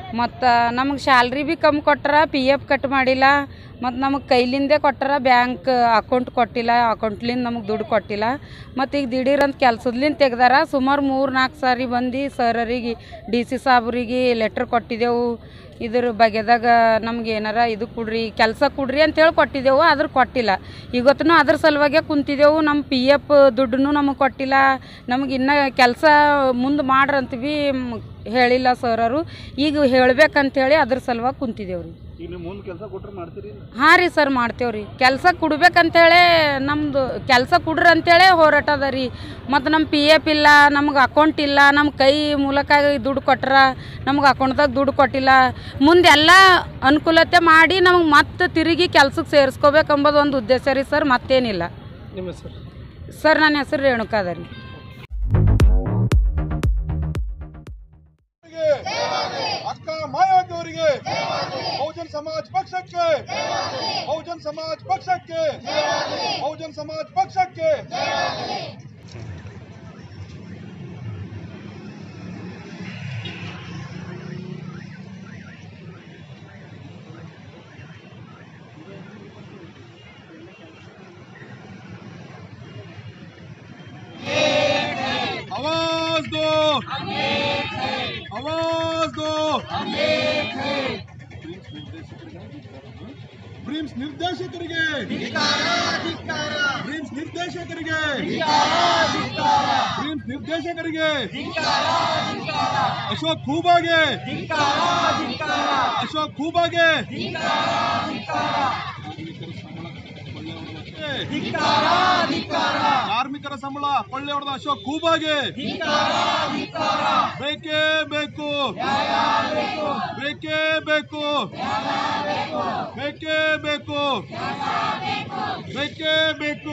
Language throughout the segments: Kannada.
ಮತ್ತು ನಮಗೆ ಸ್ಯಾಲ್ರಿ ಭೀ ಕಮ್ಮಿ ಕೊಟ್ಟಾರ ಪಿ ಎಫ್ ಕಟ್ ಮಾಡಿಲ್ಲ ಮತ್ತು ನಮಗೆ ಕೈಲಿಂದೇ ಕೊಟ್ಟಾರ ಬ್ಯಾಂಕ್ ಅಕೌಂಟ್ ಕೊಟ್ಟಿಲ್ಲ ಅಕೌಂಟ್ಲಿಂದ ನಮಗೆ ದುಡ್ಡು ಕೊಟ್ಟಿಲ್ಲ ಮತ್ತು ಈಗ ದಿಢೀರಂತ ಕೆಲ್ಸದ್ಲಿಂದ ತೆಗ್ದಾರ ಸುಮಾರು ಮೂರು ನಾಲ್ಕು ಸಾರಿ ಬಂದು ಸರ್ರಿಗೆ ಡಿ ಸಿ ಸಾಬ್ರಿಗೆ ಲೆಟ್ರ್ ಕೊಟ್ಟಿದ್ದೆವು ಇದ್ರ ಬಗೆದಾಗ ನಮ್ಗೆ ಏನಾರ ಇದು ಕೊಡ್ರಿ ಕೆಲಸ ಕೊಡ್ರಿ ಅಂತೇಳಿ ಕೊಟ್ಟಿದ್ದೆವು ಆದ್ರೆ ಕೊಟ್ಟಿಲ್ಲ ಇವತ್ತು ಅದ್ರ ಸಲುವಾಗೆ ಕುಂತಿದ್ದೆವು ನಮ್ಮ ಪಿ ಎಫ್ ದುಡ್ಡನ್ನು ನಮಗೆ ಕೊಟ್ಟಿಲ್ಲ ನಮಗೆ ಇನ್ನೂ ಕೆಲಸ ಮುಂದೆ ಮಾಡ್ರಂತ ಭೀ ಮ್- ಹೇಳಿಲ್ಲ ಸರರು ಈಗ ಹೇಳ್ಬೇಕಂತೇಳಿ ಅದ್ರ ಸಲುವಾಗಿ ಕುಂತಿದ್ದೇವೆ ರೀ ಈಗ ನೀವು ಮುಂದೆ ಕೆಲಸ ಕೊಟ್ರೆ ಮಾಡ್ತೀರಿ ಹಾಂ ರೀ ಸರ್ ಮಾಡ್ತೇವೆ ರೀ ಕೆಲಸ ಕೊಡ್ಬೇಕಂತೇಳಿ ನಮ್ಮದು ಕೆಲಸ ಕೊಡ್ರಿ ಅಂತೇಳಿ ಹೋರಾಟ ಅದ ರೀ ಮತ್ತು ನಮ್ಮ ಪಿ ಎಫ್ ಇಲ್ಲ ನಮ್ಗೆ ಅಕೌಂಟ್ ಇಲ್ಲ ನಮ್ಮ ಕೈ ಮೂಲಕ ದುಡ್ಡು ಕೊಟ್ರ ನಮ್ಗೆ ಅಕೌಂಟ್ದಾಗ ದುಡ್ಡು ಕೊಟ್ಟಿಲ್ಲ ಮುಂದೆ ಎಲ್ಲ ಅನುಕೂಲತೆ ಮಾಡಿ ನಮಗೆ ಮತ್ತೆ ತಿರುಗಿ ಕೆಲ್ಸಕ್ಕೆ ಸೇರಿಸ್ಕೋಬೇಕಂಬುದು ಒಂದು ಉದ್ದೇಶ ರೀ ಸರ್ ಮತ್ತೇನಿಲ್ಲ ನಿಮ್ಮ ಹೆಸರು ಸರ್ ನನ್ನ ಹೆಸರು ರೇಣುಕಾ ಅದ ರೀ ಅಕ್ಕ ಮಾಯಾವತಿ ಅವರಿಗೆ ಬಹುಜನ್ ಸಮಾಜ್ ಪಕ್ಷಕ್ಕೆ ಬಹುಜನ್ ಸಮಾಜ್ ಪಕ್ಷಕ್ಕೆ ಬಹುಜನ್ ಸಮಾಜ್ ಪಕ್ಷಕ್ಕೆ आवाज दो आवाज दो ಬ್ರಿಮ್ಸ್ ನಿರ್ದೇಶಕರಿಗೆ ಬ್ರಿಮ್ಸ್ ನಿರ್ದೇಶಕರಿಗೆ ಬ್ರಿಮ್ಸ್ ನಿರ್ದೇಶಕರಿಗೆ ಅಶೋಕ್ ಖೂಬಾಗೆ ಅಶೋಕ್ ಖೂಬಾಗೆ ಕಾರ್ಮಿಕರ ಸಂಬಳ ಕೊಳ್ಳೆ ಹೊಡೆದ ಅಶೋಕ್ ಖೂಬಾಗೆ ಬೇಕೇ ಬೇಕು ಬೇಕೇ ಬೇಕು ಬೇಕೇ ಬೇಕು ಬೇಕೇ ಬೇಕು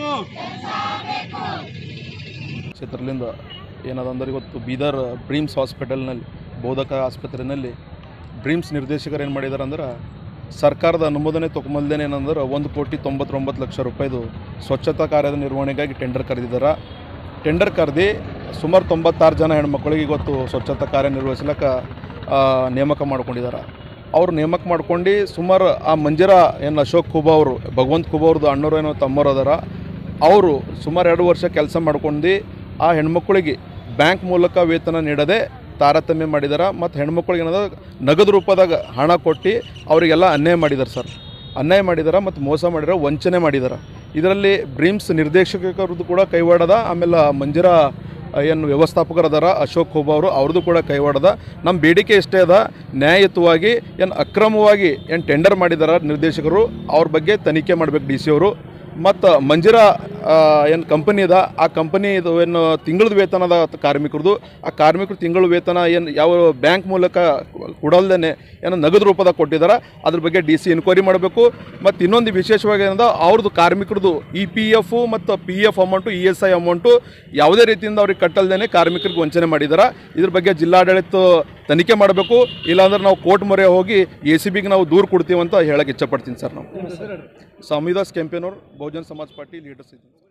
ಕ್ಷೇತ್ರದಿಂದ ಏನದಂದ್ರೆ ಇವತ್ತು ಬೀದರ್ ಡ್ರೀಮ್ಸ್ ಹಾಸ್ಪಿಟಲ್ನಲ್ಲಿ ಬೋಧಕ ಆಸ್ಪತ್ರೆಯಲ್ಲಿ ಡ್ರೀಮ್ಸ್ ನಿರ್ದೇಶಕರು ಏನು ಮಾಡಿದ್ದಾರೆ ಅಂದ್ರೆ ಸರ್ಕಾರದ ಅನುಮೋದನೆ ತೊಗೊಂಬಲ್ದೇನೆ ಏನಂದ್ರೆ ಒಂದು ಕೋಟಿ ತೊಂಬತ್ತೊಂಬತ್ತು ಲಕ್ಷ ರೂಪಾಯಿದು ಸ್ವಚ್ಛತಾ ಕಾರ್ಯದ ನಿರ್ವಹಣೆಗಾಗಿ ಟೆಂಡರ್ ಕರೆದಿದ್ದಾರೆ ಟೆಂಡರ್ ಕರೆದು ಸುಮಾರು ತೊಂಬತ್ತಾರು ಜನ ಹೆಣ್ಮಕ್ಳಿಗೆ ಇವತ್ತು ಸ್ವಚ್ಛತಾ ಕಾರ್ಯ ನಿರ್ವಹಿಸ್ಲಿಕ್ಕೆ ಆ, ನೇಮಕ ಮಾಡ್ಕೊಂಡಿದ್ದಾರೆ ಅವ್ರು ನೇಮಕ ಮಾಡ್ಕೊಂಡು ಸುಮಾರು ಆ ಮಂಜರ ಏನು ಅಶೋಕ್ ಖೂಬಾ ಅವರು ಭಗವಂತ್ ಖೂಬಾ ಅವ್ರದ್ದು ಅಣ್ಣವ್ರು ಏನೋ ತಮ್ಮರು ಅದಾರ ಅವರು ಸುಮಾರು ಎರಡು ವರ್ಷ ಕೆಲಸ ಮಾಡ್ಕೊಂಡು ಆ ಹೆಣ್ಮಕ್ಳಿಗೆ ಬ್ಯಾಂಕ್ ಮೂಲಕ ವೇತನ ನೀಡದೆ ತಾರತಮ್ಯ ಮಾಡಿದಾರೆ ಮತ್ತು ಹೆಣ್ಮಕ್ಳಿಗೆ ಏನದ ನಗದು ರೂಪದಾಗ ಹಣ ಕೊಟ್ಟು ಅವರಿಗೆಲ್ಲ ಅನ್ಯಾಯ ಮಾಡಿದ್ದಾರೆ ಸರ್ ಅನ್ಯಾಯ ಮಾಡಿದಾರೆ ಮತ್ತು ಮೋಸ ಮಾಡಿದಾರೆ ವಂಚನೆ ಮಾಡಿದಾರೆ ಇದರಲ್ಲಿ ಬ್ರೀಮ್ಸ್ ನಿರ್ದೇಶಕರದ್ದು ಕೂಡ ಕೈವಾಡದ ಆಮೇಲೆ ಮಂಜುರಾ ಏನು ವ್ಯವಸ್ಥಾಪಕರು ಅದಾರ ಅಶೋಕ್ ಖೋಬಾ ಅವರು ಅವ್ರದ್ದು ಕೂಡ ಕೈವಾಡದ ನಮ್ಮ ಬೇಡಿಕೆ ಇಷ್ಟೇ ಅದ ನ್ಯಾಯಯುತವಾಗಿ ಏನು ಅಕ್ರಮವಾಗಿ ಏನು ಟೆಂಡರ್ ಮಾಡಿದಾರ ನಿರ್ದೇಶಕರು ಅವ್ರ ಬಗ್ಗೆ ತನಿಖೆ ಮಾಡಬೇಕು ಡಿ ಸಿ ಅವರು ಮತ್ತು ಮಂಜಿರಾ ಏನು ಕಂಪನಿ ಅದ ಆ ಕಂಪನಿ ಇದು ಏನು ತಿಂಗಳದ ವೇತನದ ಕಾರ್ಮಿಕರದು ಆ ಕಾರ್ಮಿಕರು ತಿಂಗಳ ವೇತನ ಏನು ಯಾವ ಬ್ಯಾಂಕ್ ಮೂಲಕ ಕೊಡಲ್ದೇ ಏನೋ ನಗದು ರೂಪದಾಗ ಕೊಟ್ಟಿದ್ದಾರೆ ಅದ್ರ ಬಗ್ಗೆ ಡಿ ಸಿ ಎನ್ಕ್ವೈರಿ ಮಾಡಬೇಕು ಮತ್ತು ಇನ್ನೊಂದು ವಿಶೇಷವಾಗಿ ಏನದ ಅವ್ರದ್ದು ಕಾರ್ಮಿಕರದು ಇ ಪಿ ಎಫು ಮತ್ತು P F amount E S I amount ಯಾವುದೇ ರೀತಿಯಿಂದ ಅವ್ರಿಗೆ ಕಟ್ಟಲ್ದೇ ಕಾರ್ಮಿಕರಿಗೆ ವಂಚನೆ ಮಾಡಿದ್ದಾರೆ ಇದ್ರ ಬಗ್ಗೆ ಜಿಲ್ಲಾಡಳಿತ ತನಿಖೆ ಮಾಡಬೇಕು ಇಲ್ಲಾಂದ್ರೆ ನಾವು ಕೋರ್ಟ್ ಮೊರೆ ಹೋಗಿ ಎ ಸಿ ಬಿಗೆ ನಾವು ದೂರು ಕೊಡ್ತೀವಿ ಅಂತ ಹೇಳಕ್ಕೆ ಇಷ್ಟಪಡ್ತೀನಿ ಸರ್ ನಾವು ಸಂವಿಧಾಸ್ ಕೆಂಪೇನವ್ರು ಬಹುಜನ್ ಸಮಾಜ್ ಪಾರ್ಟಿ ಲೀಡರ್ಸ್ ಇದ್ದೀವಿ